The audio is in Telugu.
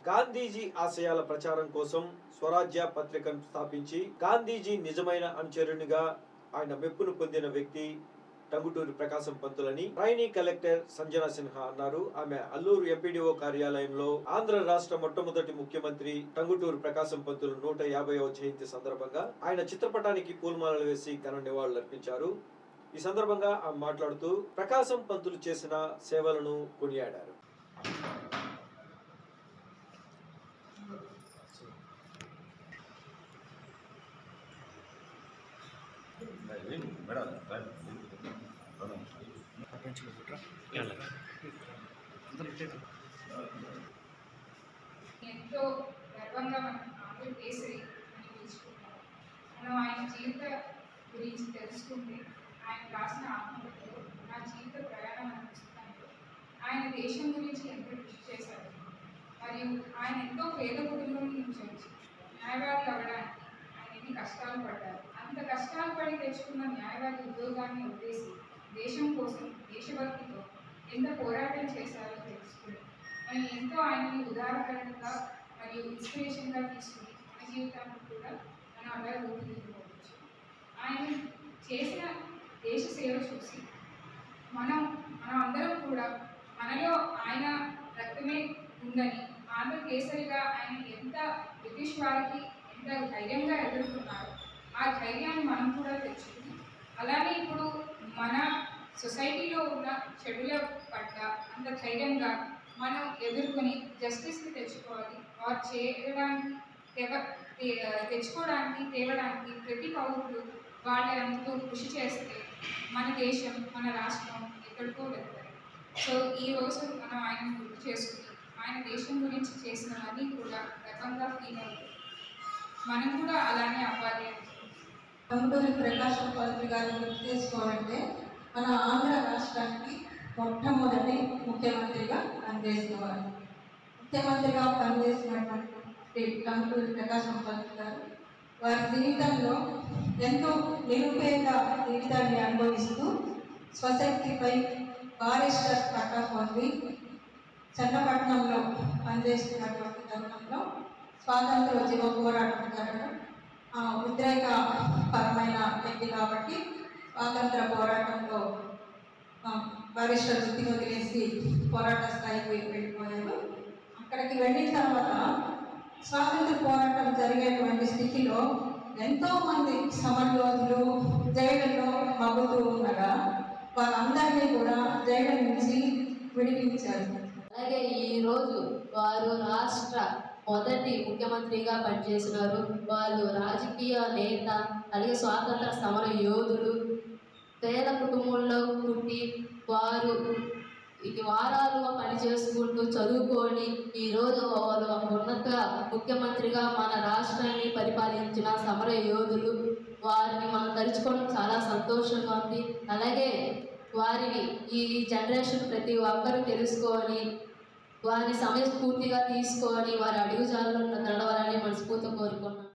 గాంధీజీ ఆశయాల ప్రచారం కోసం స్వరాజ్య పత్రికను స్థాపించి గాంధీజీ నిజమైన అనుచరునిగా ఆయన మెప్పును పొందిన వ్యక్తి టంగుటూరి ప్రకాశం పంతులని ట్రైనీ కలెక్టర్ సంజనా సిన్హా అన్నారు ఆమె అల్లూరు ఎంపీడీఓ కార్యాలయంలో ఆంధ్ర రాష్ట్ర మొట్టమొదటి ముఖ్యమంత్రి టంగుటూరు ప్రకాశం పంతులు నూట యాభైవ జయంతి సందర్భంగా ఆయన చిత్రపటానికి పూలమాలలు వేసి ఘన నివాళులర్పించారు ఈ సందర్భంగా ఆమె మాట్లాడుతూ ప్రకాశం పంతులు చేసిన సేవలను కొనియాడారు మేడం ఎంతో గర్వంగా మనం ఆంధ్రకేసరి అని పిలుచుకుంటాం మనం ఆయన జీవిత గురించి తెలుసుకుంటే ఆయన రాసిన ఆత్మకథలో నా జీవిత ప్రయాణం అనే పుస్తకంలో ఆయన దేశం గురించి ఎంతో కృషి చేశారు మరియు ఆయన ఎంతో పేద కుటుంబం నుంచి వచ్చి న్యాయవాది అవ్వడానికి ఆయన ఎన్ని కష్టాలు పడ్డారు అంత కష్టాలు పడి తెచ్చుకున్న న్యాయవాది ఉద్యోగాన్ని వదిలేసి దేశం కోసం దేశభక్తితో ఎంత పోరాటం చేశారో తెలుసుకుని మనం ఎంతో ఆయనని ఉదాహరణగా మరియు ఇన్స్పిరేషన్గా తీసుకుని మన జీవితాన్ని కూడా మనం అలా రూపుదిద్దుకోవచ్చు ఆయన చేసిన దేశ సేవ చూసి మనం మనం అందరం కూడా మనలో ఆయన రక్తమే ఉందని ఆంధ్ర కేసరిగా ఆయన ఎంత బ్రిటిష్ వారికి ఎంత ధైర్యంగా ఎదుర్కొన్నారో ఆ ధైర్యాన్ని మనం కూడా తెచ్చుకుని అలానే ఇప్పుడు మన సొసైటీలో ఉన్న చెడుల పట్ల అంత ధైర్యంగా మనం ఎదుర్కొని జస్టిస్ని తెచ్చుకోవాలి ఆర్ చేయడానికి తెవ తే- తెచ్చుకోవడానికి తేవడానికి ప్రతి పౌరులు వాళ్ళంతూ కృషి చేస్తే మన దేశం మన రాష్ట్రం ఎక్కడికో వెళ్తాయి సో ఈ రోజు మనం ఆయన గుర్తు చేసుకుని ఆయన దేశం గురించి చేసినవన్నీ కూడా గర్వంగా ఫీల్ అవుతాయి మనం కూడా అలానే అవ్వాలి అని టంగుటూరి ప్రకాశం పంతులు గారిని గుర్తు చేసుకోవాలంటే మన ఆంధ్ర రాష్ట్రానికి మొట్టమొదటి ముఖ్యమంత్రిగా పనిచేసిన వారు ముఖ్యమంత్రిగా పనిచేసినటువంటి టంగుటూరి ప్రకాశం పంతులు గారు వారి జీవితంలో ఎంతో నిరుపేద జీవితాన్ని అనుభవిస్తూ స్వశక్తిపై బారిస్టర్ పట్టా పొంది చన్నపట్నంలో పనిచేస్తున్నటువంటి తరుణంలో స్వాతంత్ర ఉద్యమ పోరాటం జరగడం ఆ, ఉద్రేక పరమైన వ్యక్తి కాబట్టి స్వాతంత్ర పోరాటంలో ఆ, బారిస్టర్ వృత్తిని వదిలేసి పోరాట స్థాయికి వెళ్ళిపోయారు అక్కడికి వెళ్ళిన తర్వాత స్వాతంత్ర పోరాటం జరిగేటువంటి స్థితిలో ఎంతో మంది సమరయోధులు జైళ్ళలో మగ్గుతూ ఉండగా వారందరినీ కూడా జైళ్ళ నుంచి విడిపించారు అలాగే ఈ రోజు వారు రాష్ట్ర మొదటి ముఖ్యమంత్రిగా పనిచేసినారు వాళ్ళు రాజకీయ నేత అలాగే స్వాతంత్ర సమర యోధులు పేద కుటుంబంలో పుట్టి వారు ఇది వారాలుగా పని చేసుకుంటూ చదువుకొని ఈ రోజు వాళ్ళు ఒక ఉన్నత ముఖ్యమంత్రిగా మన రాష్ట్రాన్ని పరిపాలించిన సమర యోధులు వారిని మనం తలుచుకోవడం చాలా సంతోషంగా ఉంది అలాగే వారిని ఈ జనరేషన్ ప్రతి ఒక్కరూ తెలుసుకొని వారిని సమయస్ఫూర్తిగా తీసుకొని వారి అడుగుజాలలో నడవాలని మనస్ఫూర్తిగా కోరుకున్నాను